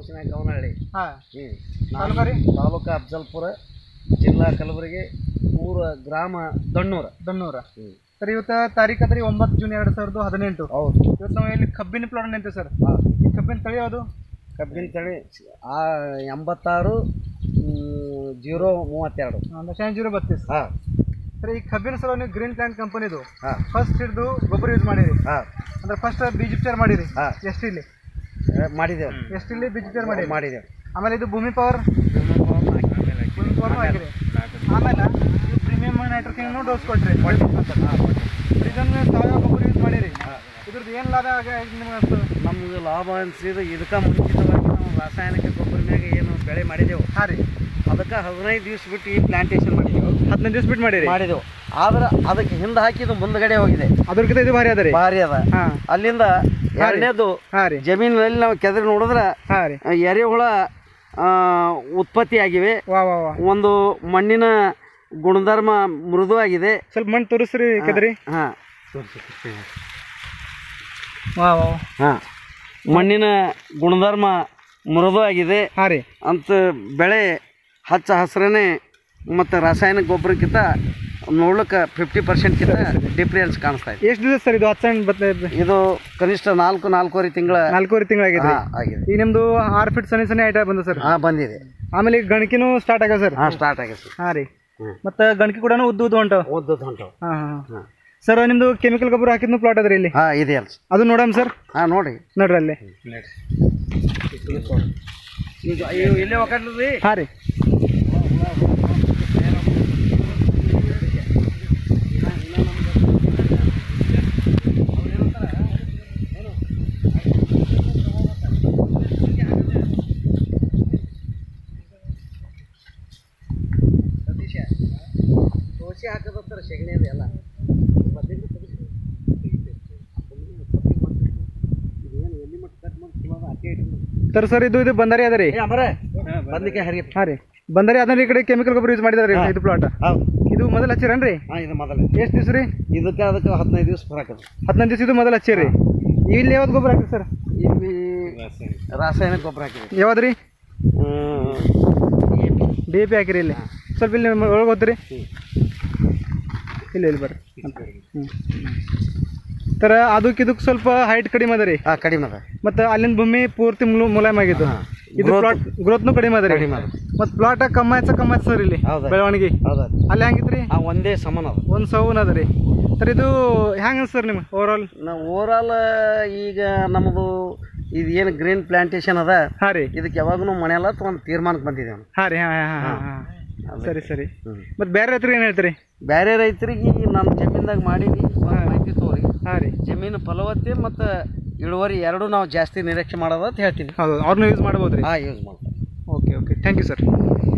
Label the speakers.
Speaker 1: ತಾಲೂಕಿನ ಗವನಹಳ್ಳಿ
Speaker 2: ಹಾಂ
Speaker 1: ಹ್ಞೂ
Speaker 2: ತಾಲೂಕಾ ರೀ
Speaker 1: ತಾಲೂಕು ಅಫ್ಜಲ್ಪುರ ಜಿಲ್ಲಾ ಕಲಬುರಗಿ ಊರ ಗ್ರಾಮ ದಣ್ಣೂರ
Speaker 2: ದನ್ನೂರ
Speaker 1: ಹ್ಞೂ
Speaker 2: ಸರ್ ಇವತ್ತು ತಾರೀಕು ಅದ್ರಿ ಒಂಬತ್ತು ಜೂನ್ ಎರಡು ಸಾವಿರದ ಹದಿನೆಂಟು
Speaker 1: ಹೌದು
Speaker 2: ಇವತ್ತು ನಾವು ಇಲ್ಲಿ ಕಬ್ಬಿನ ಪ್ಲಾಟ್ ನಿಂತೀವಿ ಸರ್
Speaker 1: ಹಾಂ
Speaker 2: ಈ ಕಬ್ಬಿನ ತಳಿ ಯಾವುದು
Speaker 1: ಕಬ್ಬಿನ ತಳಿ ಆ ಎಂಬತ್ತಾರು ಜೀರೋ ಮೂವತ್ತೆರಡು
Speaker 2: ದಶಾಂಶ ಜೀರೋ ಬತ್ತೀಸ್
Speaker 1: ಹಾಂ
Speaker 2: ಸರ್ ಈ ಕಬ್ಬಿನ ಸಲ ನೀವು ಗ್ರೀನ್ ಪ್ಲಾಂಟ್ ಕಂಪನಿದು
Speaker 1: ಹಾಂ
Speaker 2: ಫಸ್ಟ್ ಹಿಡಿದು ಗೊಬ್ಬರ ಯೂಸ್ ಮಾಡಿರಿ
Speaker 1: ಹಾಂ
Speaker 2: ಅಂದ್ರೆ ಫಸ್ಟ್ ಬೀಜ ಉಪಚಾರ ಮಾಡಿರಿ
Speaker 1: ಹಾ.
Speaker 2: ಎಷ್ಟು ಇಲ್ಲಿ
Speaker 1: ಮಾಡಿದ್ದೇವೆ
Speaker 2: ಎಷ್ಟು ಇಲ್ಲಿ ಬೀಜ ಉಪಚಾರ ಮಾಡಿರಿ
Speaker 1: ಮಾಡಿದ್ದೇವೆ
Speaker 2: ಆಮೇಲೆ ಇದು ಭೂಮಿ ಪವರ್ ಭೂಮಿ ಪವರ್ ಹಾಕಿರಿ ಆಮೇಲೆ ನೀವು ಪ್ರೀಮಿಯಂ ನೈಟ್ರೋಕಿನ್ ಡೋಸ್ ಕೊಟ್ರಿ ಇದನ್ನು ಸಾವಯವ ಗೊಬ್ಬರ ಯೂಸ್ ಮಾಡಿರಿ ಇದ್ರದ್ದು ಏನು ಲಾಭ ಆಗ ನಿಮ್ಗೆ ಅನ್ಸ್ತದೆ
Speaker 1: ನಮ್ಗೆ ಲಾಭ ಅನಿಸಿದ ಇದಕ್ಕೆ ಮುಂಚಿತವಾಗಿ ನಾವು ರಾಸಾಯನಿಕ ಗೊಬ್ಬರ ಮ್ಯಾಗ ಏನು ಬೆಳೆ ಮಾಡಿದೆವು
Speaker 2: ಹಾಂ ರೀ
Speaker 1: ಅದಕ್ಕೆ ಹದಿನೈದು ದಿವ್ಸ ಬಿಟ್ಟು ಈ ಪ್ಲಾಂಟೇಶನ್ ಮಾಡಿದೆವು
Speaker 2: ಹದಿನೈದು ದಿವಸ ಬಿಟ್ಟು ಮಾಡಿರಿ
Speaker 1: ಮಾಡಿದೆವು ಆದ್ರೆ ಅದಕ್ಕೆ ಹಿಂದೆ ಹಾಕಿದ್ದು ಮುಂದ್ಗಡೆ ಹೋಗಿದೆ
Speaker 2: ಅದ್ರಕ್ಕಿಂತ ಇದು ಭಾರಿ ಅದ ರೀ
Speaker 1: ಭಾರಿ ಅದ
Speaker 2: ಹಾಂ
Speaker 1: ಅಲ್ಲಿಂದ ಎರಡನೇದು
Speaker 2: ಹಾಂ ರೀ
Speaker 1: ಜಮೀನಿನಲ್ಲಿ ನಾವು ಕೆದರಿ ನೋಡಿದ್ರೆ
Speaker 2: ಹಾಂ ರೀ
Speaker 1: ಆ, ಎರೆಹುಳ ಆ, ಉತ್ಪತ್ತಿ ಆಗಿವೆ
Speaker 2: ವಾ ವಾ ವಾ
Speaker 1: ಒಂದು ಮಣ್ಣಿನ ಗುಣಧರ್ಮ ಮೃದುವಾಗಿದೆ
Speaker 2: ಸ್ವಲ್ಪ ಮಣ್ಣು ತೋರಿಸ್ರಿ ಕದ್ರಿ
Speaker 1: ಹಾಂ
Speaker 2: ವಾ ವಾ
Speaker 1: ಹಾಂ ಮಣ್ಣಿನ ಗುಣಧರ್ಮ ಮೃದುವಾಗಿದೆ
Speaker 2: ಹಾಂ ರೀ
Speaker 1: ಅಂತ ಬೆಳೆ ಹಚ್ಚ ಹಸ್ರನೇ ಮತ್ತು ರಾಸಾಯನಿಕ ಗೊಬ್ಬರಕ್ಕಿಂತ ನೋಡ್ಲಿಕ್ಕೆ ಫಿಫ್ಟಿ ಪರ್ಸೆಂಟ್ಕಿಂತ ಡಿಫ್ರೆನ್ಸ್ ಕಾಣಿಸ್ತಾ ಇದೆ
Speaker 2: ಎಷ್ಟು ದಿವಸ ಸರ್ ಇದು ಹತ್ತು ಸಣ್ಣ ಬತ್ತ
Speaker 1: ಇದು ಕನಿಷ್ಠ ನಾಲ್ಕು ನಾಲ್ಕೂವರೆ ತಿಂಗಳ
Speaker 2: ನಾಲ್ಕೂವರೆ ತಿಂಗಳಾಗಿದೆ
Speaker 1: ಹಾಂ ಆಗಿದೆ
Speaker 2: ಈಗ ನಿಮ್ದು ಆರು ಫೀಟ್ ಸನಿ ಸನಿ ಐಟ ಬಂದ ಸರ್
Speaker 1: ಹಾಂ ಬಂದಿದೆ
Speaker 2: ಆಮೇಲೆ ಈಗ ಗಣಕಿನೂ ಸ್ಟಾರ್ಟ್ ಆಗ್ಯಾವ ಸರ್
Speaker 1: ಹಾಂ ಸ್ಟಾರ್ಟ್ ಆಗಿದೆ ಸರ್
Speaker 2: ಹಾಂ ರೀ
Speaker 1: ಹ್ಮ್.
Speaker 2: ಮತ್ತು ಗಣಕಿ ಕೂಡ ಉದ್ದು ಉದ್ದು ಹೊಂಟವು
Speaker 1: ಓದ್ದದ್ದು ಹೊಂಟವು
Speaker 2: ಹಾಂ ಹಾಂ
Speaker 1: ಹಾಂ
Speaker 2: ಸರ್ ನಿಮ್ದು ಕೆಮಿಕಲ್ ಗೊಬ್ಬರ ಹಾಕಿದ್ನು ಪ್ಲಾಟ್ ಅದ್ರಿ ಇಲ್ಲಿ
Speaker 1: ಹಾಂ ಇದೆ ಅಲ್ಲ
Speaker 2: ಅದು ನೋಡಮ್ ಸರ್
Speaker 1: ಹಾಂ ನೋಡಿ
Speaker 2: ನೋಡ್ರಿ ಅಲ್ಲಿ
Speaker 1: ಈಗ ಇವು ಇಲ್ಲೇ ಒಕ್ಕಟ್ರಿ
Speaker 2: ಹಾಂ ರೀ
Speaker 1: ಸತೀಶ ದೋಸೆ ಹಾಕೋದತ್ತರ ಸೆಗಣಿ ಅದು ಎಲ್ಲ ಮೊದಲಿಂದ ತೆಗಿಸಿ. ಇದೇನು ಎಲ್ಲಿ ಮಟ್ಟ ಕಟ್ ಮಾಡಿ ಚಲೋ ಅದ, ಅಟ್ಟೆ ಇಟ್ಬಿಡು.
Speaker 2: ಸರ್ ಸರ್ ಇದು ಇದು ಬಂದಾರಿ ಅದ ರೀ
Speaker 1: ಏ ಅಮರ ಬಂದಿಕೆ ಹರಿಯಪ್ಪ
Speaker 2: ಹಾಂ ರೀ ಬಂದಾರಿ ಅದನ್ನ ಈ ಕಡೆ ಕೆಮಿಕಲ್ ಗೊಬ್ಬರ ಯೂಸ್ ಮಾಡಿದಾರೆ ಇದು ಪ್ಲಾಟ್
Speaker 1: ಹೌದು
Speaker 2: ಇದು ಮೊದಲು ಹಚ್ಚಿರನ್ರಿ
Speaker 1: ಹಾಂ ಇದು ಮೊದಲೇ
Speaker 2: ಎಷ್ಟು ದಿವಸ ರೀ
Speaker 1: ಇದಕ್ಕೆ ಅದಕ್ಕೆ ಹದಿನೈದು ದಿವಸ ಬರಾಕ
Speaker 2: ಹದಿನೈದು ದಿವಸ ಇದು ಮೊದಲು ಹಚ್ಚಿರಿ ಇಲ್ಲಿ ಯಾವ್ದು ಗೊಬ್ಬರ ಹಾಕಿರಿ ಸರ್
Speaker 1: ಇಲ್ಲಿ ರಾಸಾಯನಿಕ ಗೊಬ್ಬರ ಹಾಕಿದೆ
Speaker 2: ಯಾವ್ದು ರೀ ಡಿ ಎ ಪಿ ಹಾಕಿರಿ ಇಲ್ಲಿ ಸ್ವಲ್ಪ ಇಲ್ಲಿ ಒಳಗೆ ಹೋಗ್ತೀರಿ ಇಲ್ಲ ಇಲ್ಲಿ ಬರ್ರಿ ಹ್ಞೂ ಸರ್ ಅದಕ್ಕೆ ಇದಕ್ಕೆ ಸ್ವಲ್ಪ ಹೈಟ್ ಕಡಿಮೆ ಅದ ರೀ
Speaker 1: ಹಾಂ ಕಡಿಮೆ ಅದ
Speaker 2: ಮತ್ತು ಅಲ್ಲಿನ ಭೂಮಿ ಪೂರ್ತಿ ಮುಲು ಮುಲಾಯಮ್ ಆಗಿದ್ದು
Speaker 1: ಹಾ.
Speaker 2: ಇದು
Speaker 1: Growth-
Speaker 2: ಪ್ಲಾಟ್ ಗ್ರೋತ್ನು ಕಡಿಮೆ ಅದ ರೀ
Speaker 1: ಕಡಿಮೆ ಅದ
Speaker 2: ಮತ್ತು ಪ್ಲಾಟ್ ಕಮ್ಮಿ ಆಯ್ತು ಕಮ್ಮಿ ಆಯ್ತು ಸರ್ ಇಲ್ಲಿ
Speaker 1: ಹೌದಾ?
Speaker 2: ಬೆಳವಣಿಗೆ
Speaker 1: ಹೌದಾ
Speaker 2: ಅಲ್ಲಿ ಹೆಂಗಿತ್ತು ರೀ
Speaker 1: ಆ ಒಂದೇ ಸಮಾನ ಅದ
Speaker 2: ಒಂದು ಸೌನ್ ಅದ ರೀ ಸರ್ ಇದು ಹೆಂಗೆ ಸರ್ ನಿಮ್ಗೆ ಓವರಾಲ್
Speaker 1: ನಾವು ಓವರಾಲ್ ಈಗ ನಮ್ಮದು ಇದು ಏನು ಗ್ರೀನ್ ಪ್ಲಾಂಟೇಶನ್ ಅದ
Speaker 2: ಹಾಂ ರೀ
Speaker 1: ಇದಕ್ಕೆ ಯಾವಾಗೂ ಮನೆಯಲ್ಲ ಒಂದು ತೀರ್ಮಾನಕ್ಕೆ ಬಂದಿದ್ದೇವೆ ನಾವು
Speaker 2: ಹಾಂ ರೀ ಹಾಂ ಹಾಂ ಹಾಂ ಹಾಂ ಸರಿ ಸರಿ
Speaker 1: ಹ್ಮ್.
Speaker 2: ಮತ್ತು ಬೇರೆ ರೈತರಿಗೆ ಏನು ಹೇಳ್ತೀರಿ
Speaker 1: ಬೇರೆ ರೈತರಿಗೆ ನಮ್ಮ ಜಮೀನ್ದಾಗ ಮಾಡೀನಿ ಒಂದ್ ಮಾಹಿತಿ ತೋರಿ
Speaker 2: ಹಾಂ ರೀ
Speaker 1: ಜಮೀನು ಫಲವತ್ತೆ ಮತ್ತು ಇಳುವರಿ ಎರಡೂ ನಾವು ಜಾಸ್ತಿ ನಿರೀಕ್ಷೆ ಮಾಡೋದು ಅಂತ ಹೇಳ್ತೀನಿ
Speaker 2: ಹೌದು ಅವ್ರನ್ನ ಯೂಸ್ ಮಾಡ್ಬೋದು ರೀ
Speaker 1: ಹಾಂ ಯೂಸ್ ಮಾಡ್ತಾರೆ
Speaker 2: okay okay thank you sir